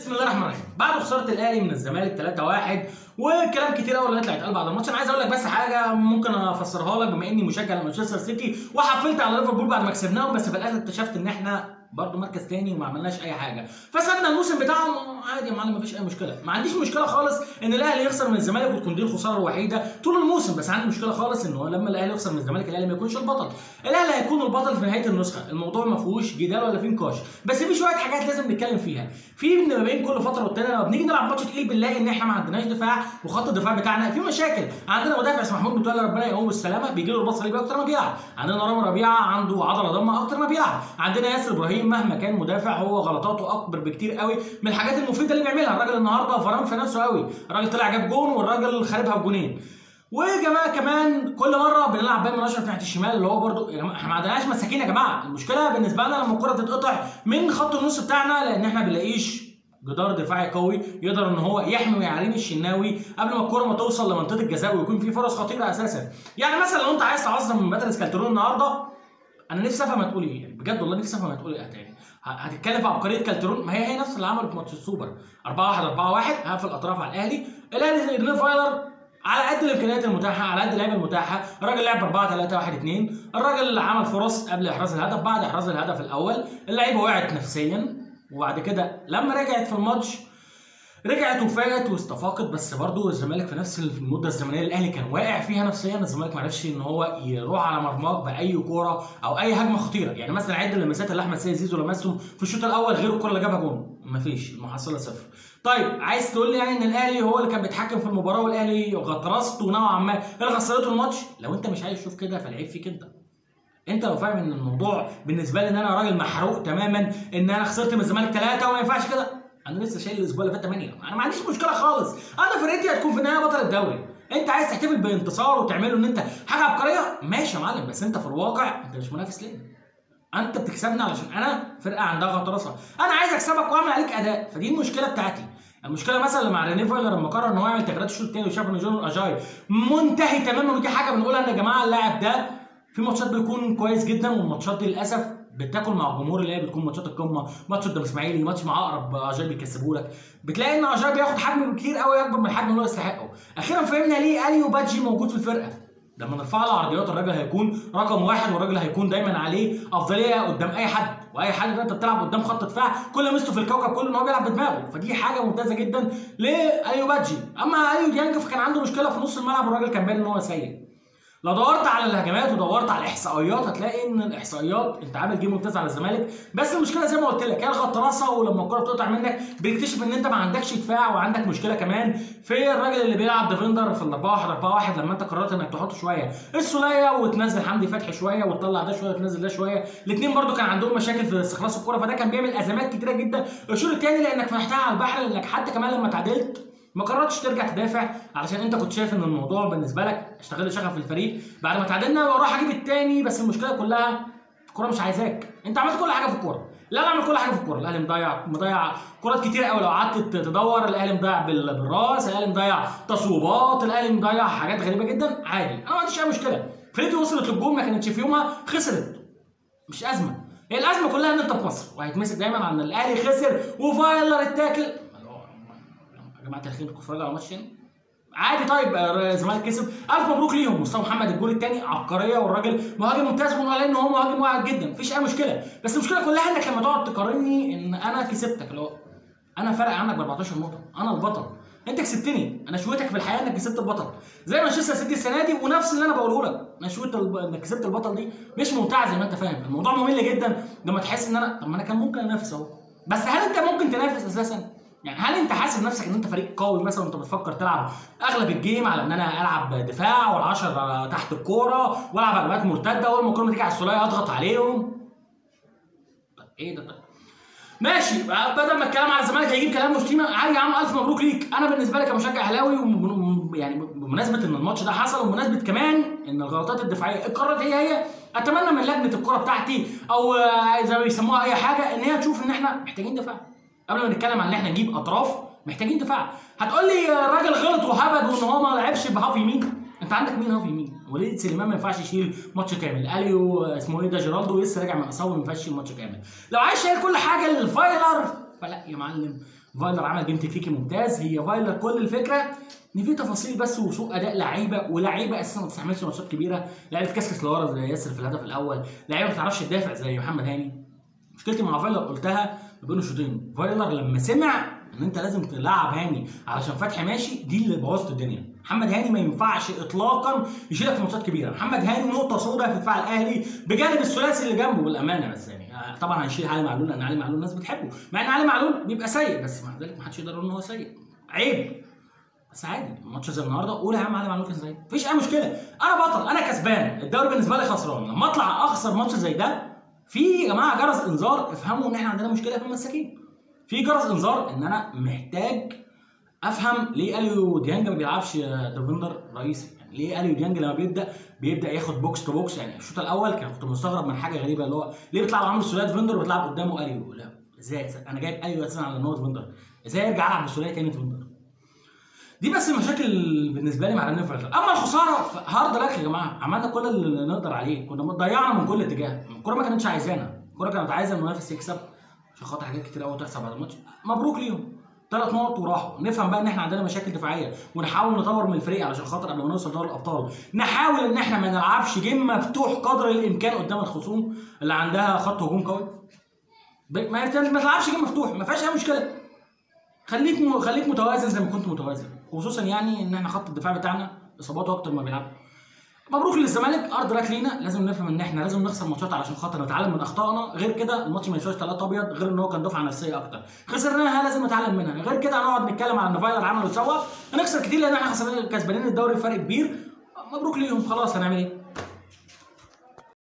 بسم الله الرحمن الرحيم بعد خساره الاهلي من الزمالك 3-1 وكلام كتير قوي اللي طلع اتقال بعد الماتش انا عايز اقول لك بس حاجه ممكن افسرها لك بما اني مشجع لمانشستر سيتي وحفلت على ليفربول بعد ما كسبناهم بس في الاخر اكتشفت ان احنا برضه مركز تاني وما عملناش اي حاجه فسابنا الموسم بتاعهم عادي يا معلم مفيش اي مشكله ما عنديش مشكله خالص ان الاهلي يخسر من الزمالك وتكون دي الخساره الوحيده طول الموسم بس عندي مشكله خالص انه لما الاهلي يخسر من الزمالك الاهلي ما يكونش البطل الاهلي هيكون البطل في نهايه النسخه الموضوع ما فيهوش جدال ولا فيه نقاش بس في شويه حاجات لازم نتكلم فيها في ما بين كل فتره والتانيه لما بنيجي نلعب ماتش تقيل بنلاقي ان احنا ما عندناش دفاع وخط الدفاع بتاعنا في مشاكل عندنا مدافع اسمه محمود متولي ربنا يقوم بالسلامه بيجي له رباط صليبي اكتر ما بيلعب عندنا رامي ربيعه عنده عضله ضمه اكتر ما بيلعب عندنا ياسر ابراهيم مهما كان مدافع هو غلطاته اكبر بكتير قوي من الحاجات المفيده اللي بيعملها الراجل النهارده فران في نفسه قوي الراجل طلع جاب جون والراجل خاربها بجونين ويا جماعه كمان كل مره بنلعب بايمن اشرف ناحيه الشمال اللي هو برده يا جماعه احنا ما عندناش مساكين يا جماعه المشكله بالنسبه لنا لما الكره تتقطع من خط النص بتاعنا لان احنا بنلاقيش جدار دفاعي قوي يقدر ان هو يحمي ويعلم الشناوي قبل ما الكره ما توصل لمنطقه الجزاء ويكون في فرص خطيره اساسا يعني مثلا لو انت عايز تعظم من مدرس كالترون النهارده انا نفسي افهم هتقول ايه يعني بجد والله نفسي افهم هتقول ايه تاني هتتكلم في عبقريه كالترون ما هي هي نفس اللي عمله في ماتش السوبر 4 1 4 1 هقفل الاطراف على الاهلي الاهلي رينيه فايلر على قد الامكانيات المتاحه على قد اللعيبه المتاحه الراجل لعب 4 3 1 2 الراجل عمل فرص قبل احراز الهدف بعد احراز الهدف الاول اللعيبه وقعت نفسيا وبعد كده لما رجعت في الماتش رجعت وفاقت واستفاقت بس برضه الزمالك في نفس المده الزمنيه اللي الاهلي كان واقع فيها نفسيا الزمالك ما عرفش ان هو يروح على مرماك باي كوره او اي هجمه خطيره يعني مثلا عد اللمسات اللي احمد سيد زيزو لمسهم في الشوط الاول غير الكوره اللي جابها جون مفيش المحصله صفر طيب عايز تقول لي يعني ان الاهلي هو اللي كان بيتحكم في المباراه والاهلي غطرسته نوعا ما اللي خسرته الماتش لو انت مش عايز تشوف كده فالعيب فيك انت انت لو فاهم ان الموضوع بالنسبه لي ان انا راجل محروق تماما ان انا خسرت من الزمالك ثلاثه وما ينفعش كده انا لسه شايل الاسبوع اللي فات 8 انا ما عنديش مشكله خالص انا فرقتي هتكون في النهايه بطل الدوري انت عايز تحتفل بانتصار وتعمله ان انت حاجه عبقريه ماشي يا معلم بس انت في الواقع انت مش منافس ليا انت بتكسبني علشان انا فرقه عندها غطرسه انا عايز اكسبك واعمل عليك اداء فدي المشكله بتاعتي المشكله مثلا اللي مع رينيه فايلر لما قرر ان هو يعمل تغييرات الشوط الثاني وشاف ان جون اجاي منتهي تماما ودي حاجه بنقولها ان يا جماعه اللاعب ده في ماتشات بيكون كويس جدا والماتشات دي للاسف بتاكل مع الجمهور اللي هي بتكون ماتشات القمه ماتش قدام اسماعيلي ماتش مع اقرب اجاي بيكسبوا لك بتلاقي ان اجاي بياخد حجم كتير قوي اكبر من الحجم اللي هو يستحقه اخيرا فهمنا ليه اليو بادجي موجود في الفرقه لما نرفع له عرضيات الراجل هيكون رقم واحد والراجل هيكون دايما عليه افضليه قدام اي حد واي حد انت بتلعب قدام خط دفاع كل ميزته في الكوكب كله ان هو بيلعب بدماغه فدي حاجه ممتازه جدا لاليو بادجي اما اليو ديانج فكان عنده مشكله في نص الملعب والراجل كان باين ان هو سيء لو دورت على الهجمات ودورت على الاحصائيات هتلاقي ان الاحصائيات انت عامل جيم ممتاز على الزمالك بس المشكله زي ما قلت لك هي الغطرسه ولما الكره بتقطع منك بتكتشف ان انت ما عندكش دفاع وعندك مشكله كمان في الراجل اللي بيلعب ديفندر في ال 4 1 4 1 لما انت قررت انك تحط شويه السوليه وتنزل حمدي فتحي شويه وتطلع ده شويه وتنزل ده شويه الاثنين برده كان عندهم مشاكل في استخلاص الكره فده كان بيعمل ازمات كتيره جدا الشوط الثاني لانك فتحتها على البحر لانك حتى كمان لما تعادلت ما قررتش ترجع تدافع علشان انت كنت شايف ان الموضوع بالنسبه لك استغل شغف الفريق بعد ما تعادلنا واروح اجيب الثاني بس المشكله كلها الكوره مش عايزاك انت عملت كل حاجه في الكوره لا عمل كل حاجه في الكوره الاهلي مضيع مضيع كرات كتير قوي لو قعدت تدور الاهلي مضيع بالراس الاهلي مضيع تصويبات الاهلي مضيع حاجات غريبه جدا عادي انا ما عنديش اي مشكله فرقتي وصلت للجون ما كانتش في يومها خسرت مش ازمه هي الازمه كلها ان انت في مصر وهيتمسك دايما عن الاهلي خسر وفايلر اتاكل يا جماعه الخير انتوا اتفرجوا على ماتش عادي طيب الزمالك كسب الف مبروك ليهم مصطفى محمد الجول الثاني عبقريه والراجل مهاجم ممتاز ونقول عليه ان هو مهاجم واعد جدا مفيش اي مشكله بس المشكله كلها انك لما تقعد تقارني ان انا كسبتك اللي هو انا فارق عنك ب 14 نقطه انا البطل انت كسبتني انا شويتك في الحياه انك كسبت البطل زي مانشستر سيتي السنه دي ونفس اللي انا بقوله لك انا شويت الب... انك كسبت البطل دي مش ممتعه زي ما انت فاهم الموضوع ممل جدا لما تحس ان انا طب ما انا كان ممكن انافس اهو بس هل انت ممكن تنافس اساسا يعني هل انت حاسب نفسك ان انت فريق قوي مثلا وانت بتفكر تلعب اغلب الجيم على ان انا العب دفاع والعشر تحت الكوره والعب هجمات مرتده اول ما الكوره تيجي على السوليه اضغط عليهم طب ايه ده طب ماشي بدل ما الكلام على الزمالك هيجيب كلام وشتيمه عادي يا عم الف مبروك ليك انا بالنسبه لي كمشجع اهلاوي يعني بمناسبه ان الماتش ده حصل وبمناسبه كمان ان الغلطات الدفاعيه اتكررت هي هي اتمنى من لجنه الكره بتاعتي او زي ما بيسموها اي حاجه ان هي تشوف ان احنا محتاجين دفاع قبل ما نتكلم عن ان احنا نجيب اطراف محتاجين دفاع هتقول لي الراجل غلط وهبد وان هو ما لعبش بهاف يمين انت عندك مين هاف يمين وليد سليمان ما ينفعش يشيل ماتش كامل اليو اسمه ايه ده جيرالدو لسه راجع من اصابه ما ينفعش يشيل ماتش كامل لو عايز شايل كل حاجه للفايلر فلا يا معلم فايلر عمل جيم تكتيكي ممتاز هي فايلر كل الفكره ان في تفاصيل بس وسوء اداء لعيبه ولاعيبه اساسا ما تستحملش ماتشات كبيره لعيبه كسكس لورا زي ياسر في الهدف الاول لعيبه ما بتعرفش تدافع زي محمد هاني مشكلتي مع فايلر قلتها ما بين الشوطين فايلر لما سمع ان انت لازم تلعب هاني علشان فتحي ماشي دي اللي بوظت الدنيا محمد هاني ما ينفعش اطلاقا يشيلك في ماتشات كبيره محمد هاني نقطه سوداء في دفاع الاهلي بجانب الثلاثي اللي جنبه بالامانه بس يعني آه، طبعا هنشيل علي معلول لان علي معلول الناس بتحبه مع ان علي معلول بيبقى سيء بس مع ذلك ما حدش يقدر يقول ان هو سيء عيب بس عادي ماتش زي النهارده قول يا عم علي معلول كان سيء مفيش اي مشكله انا بطل انا كسبان الدوري بالنسبه لي خسران لما اطلع اخسر ماتش زي ده في يا جماعه جرس انذار افهموا ان احنا عندنا مشكله في المساكين في جرس انذار ان انا محتاج افهم ليه اليو ديانج ما بيلعبش ديفندر رئيسي يعني ليه اليو ديانج لما بيبدا بيبدا ياخد بوكس تو بوكس يعني الشوط الاول كان كنت مستغرب من حاجه غريبه اللي هو ليه بيطلع عامل سوليه ديفندر وبيلعب قدامه اليو لا ازاي انا جايب اليو اساسا على ان هو ديفندر ازاي ارجع العب بسوليه تاني ديفندر دي بس المشاكل بالنسبه لي مع رنين فايلر اما الخساره هارد لك يا جماعه عملنا كل اللي نقدر عليه كنا ضيعنا من كل اتجاه الكوره ما كانتش عايزانا الكوره كانت عايزه المنافس يكسب عشان خاطر حاجات كتير قوي تحصل بعد الماتش مبروك ليهم ثلاث نقط وراحوا نفهم بقى ان احنا عندنا مشاكل دفاعيه ونحاول نطور من الفريق علشان خاطر قبل ما نوصل دوري الابطال نحاول ان احنا ما نلعبش جيم مفتوح قدر الامكان قدام الخصوم اللي عندها خط هجوم قوي ب- ما ما تلعبش جيم مفتوح ما فيهاش اي مشكله خليك م... خليك متوازن زي ما كنت متوازن خصوصا يعني ان احنا خط الدفاع بتاعنا اصاباته اكتر ما بيلعب مبروك للزمالك ارض راك لينا لازم نفهم ان احنا لازم نخسر ماتشات علشان خاطر نتعلم من اخطائنا غير كده الماتش ما يسواش ثلاثة ابيض غير ان هو كان دفعه نفسيه اكتر خسرناها لازم نتعلم منها غير كده هنقعد نتكلم على ان فايلر عمل وسوى هنخسر كتير لان احنا خسرانين- كسبانين الدوري بفرق كبير مبروك ليهم خلاص هنعمل ايه